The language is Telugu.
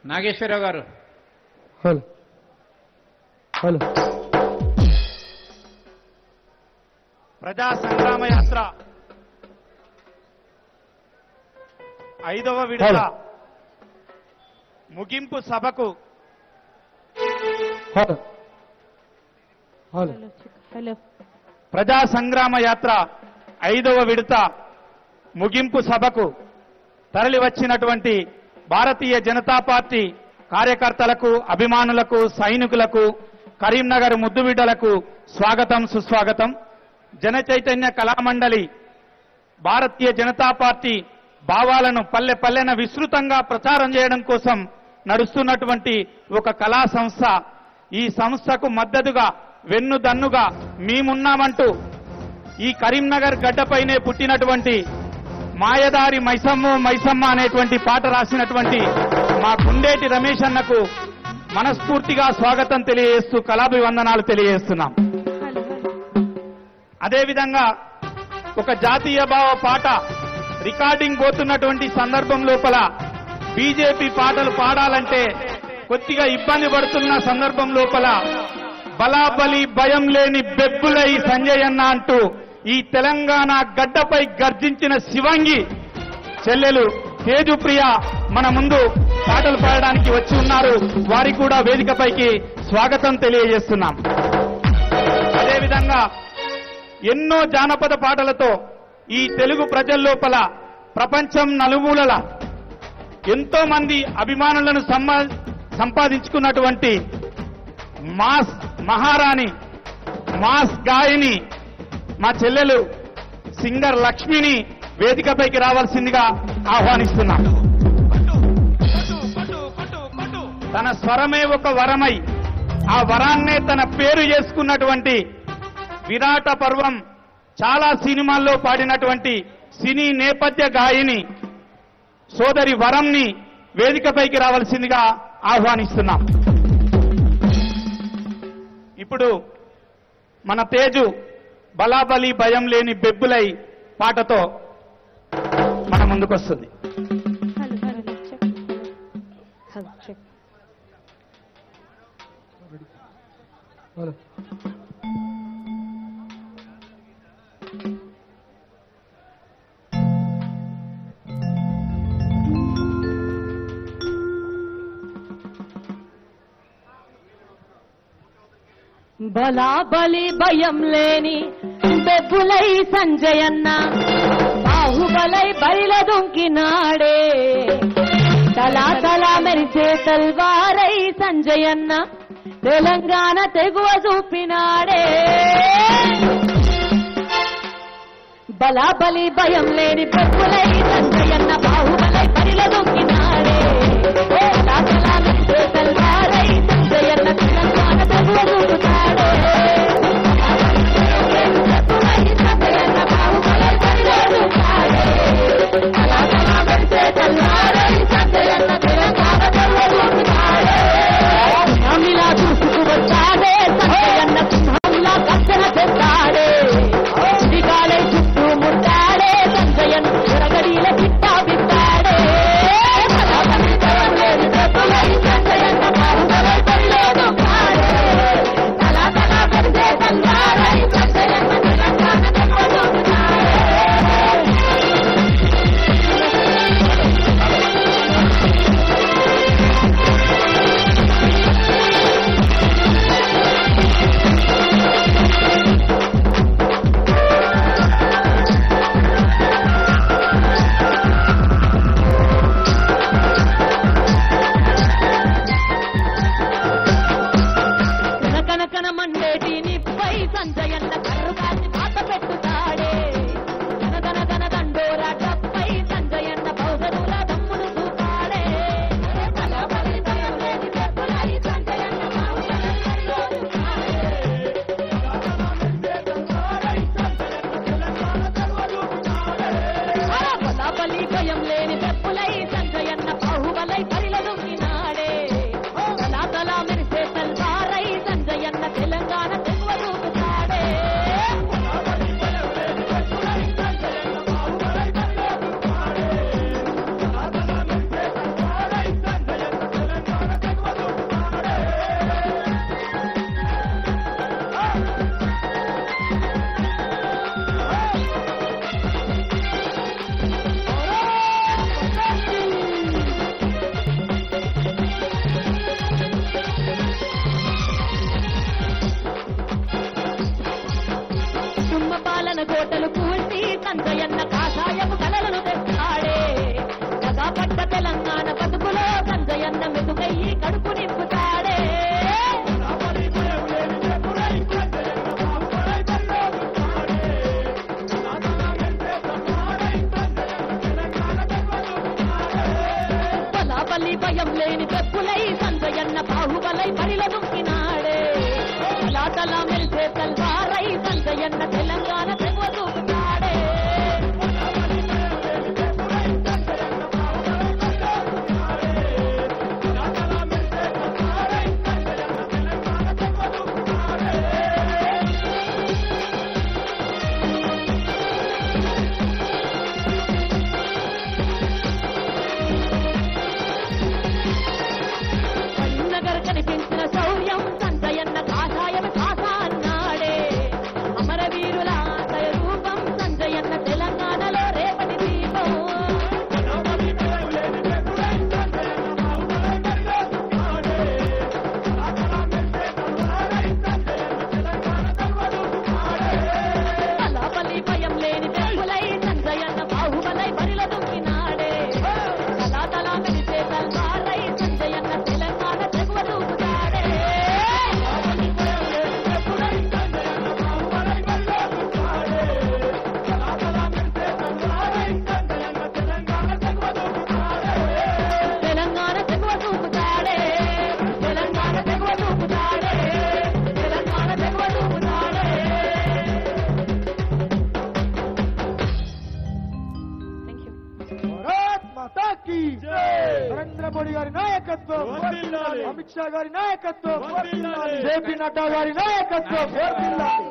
నాగేశ్వరరావు గారు హలో హలో ప్రజా సంగ్రామ యాత్ర ఐదవ విడత హలో. ముగింపు సభకు హలో హలో హలో ప్రజా సంగ్రామ యాత్ర ఐదవ విడత ముగింపు సభకు తరలి వచ్చినటువంటి భారతీయ జనతా పార్టీ కార్యకర్తలకు అభిమానులకు సైనికులకు కరీంనగర్ ముద్దుబిడ్డలకు స్వాగతం సుస్వాగతం జన చైతన్య కళామండలి భారతీయ జనతా పార్టీ భావాలను పల్లె పల్లెన విస్తృతంగా ప్రచారం చేయడం కోసం నడుస్తున్నటువంటి ఒక కళా సంస్థ ఈ సంస్థకు మద్దతుగా వెన్నుదన్నుగా మేమున్నామంటూ ఈ కరీంనగర్ గడ్డపైనే పుట్టినటువంటి మాయదారి మైసమ్మ మైసమ్మ అనేటువంటి పాట రాసినటువంటి మా గుండేటి రమేష్ అన్నకు మనస్ఫూర్తిగా స్వాగతం తెలియజేస్తూ కళాభివందనాలు తెలియజేస్తున్నాం హలో అదేవిధంగా ఒక జాతీయ భావ పాట రికార్డింగ్ పోతున్నటువంటి సందర్భం లోపల బీజేపీ పాటలు పాడాలంటే కొద్దిగా ఇబ్బంది పడుతున్న సందర్భం లోపల బలాబలి భయం లేని బెబ్బులై సంజయ్ అన్న అంటూ ఈ తెలంగాణ గడ్డపై గర్జించిన శివంగి చెల్లెలు తేజుప్రియ మన ముందు పాటలు పాడడానికి వచ్చి ఉన్నారు వారికి కూడా వేదికపైకి స్వాగతం తెలియజేస్తున్నాం అదేవిధంగా ఎన్నో జానపద పాటలతో ఈ తెలుగు ప్రజల లోపల ప్రపంచం నలుమూలల ఎంతో మంది అభిమానులను సంపా- సంపాదించుకున్నటువంటి మాస్ మహారాణి మాస్ గాయని మా చెల్లెలు సింగర్ లక్ష్మిని వేదికపైకి రావాల్సిందిగా ఆహ్వానిస్తున్నాం తన స్వరమే ఒక వరమై ఆ వరాన్నే తన పేరు చేసుకున్నటువంటి విరాట పర్వం చాలా సినిమాల్లో పాడినటువంటి సినీ నేపథ్య గాయని సోదరి వరంని వేదికపైకి రావాల్సిందిగా ఆహ్వానిస్తున్నాం ఇప్పుడు మన తేజు బలాబలి భయం లేని బెబ్బులై పాటతో మన ముందుకొస్తుంది hello hello check hello check hello బలా బలి భయం లేని బెబ్బులై సంజయన్న బాహుబలై బయల దొంకినాడే తలా తలా మెరిసే తల్వారై సంజయన్న తెలంగాణ తెగువ చూపినాడే బలా బలి భయం లేని బెబ్బులై సంజయన్న బాహుబలై బయల దొంకినాడే తలా తలా మెరిసే తల్వారై సంజయన్న తెలంగాణ తెగువ చూపుతాడే సింహంలా దూసుకు వచ్చాడే సంజయన్న సింహంలా గర్జన చేస్తాడే దిగాలే చుట్టూ ముట్టాడే సంజయన్ ఎరగడీలకి బతుకయ్యి కడుపు నింపుతాడే బలాబలి భయం లేని పెప్పులై సంజయన్న బాహుబలై పరిల దుక్కినాడే తలా మెల్సే తల్వారై సంజయన్న తెలంగాణ తెగ దూకుతాడే కరీంనగర్ కనిపించిన శౌర్యం సంజయన్న కాషాయం కాసా అన్నాడే అమరవీరుల ఆశయ రూపం సంజయన్న తెలంగాణలో రేపటి దీపం కళాపల్లి భయం లేని పెరుగులై సంజయన్న బాహుబలై బరిల దుంకినాడే తలా తలా మెరిసే తల్వారై సంజయన్న తెలంగాణ తెగువ దూకుతాడే తెలంగాణ తెగువ దూకుతాడే తెలంగాణ తెగువ దూకుతాడే తెలంగాణ తెగువ దూకుతాడే థ్యాంక్ యూ భారత్ మాతా కీ నరేంద్ర మోడీ గారి నాయకత్వం వర్ధిల్లాలి. అమిత్ షా గారి నాయకత్వం వర్ధిల్లాలి. జేపీ నడ్డా గారి నాయకత్వం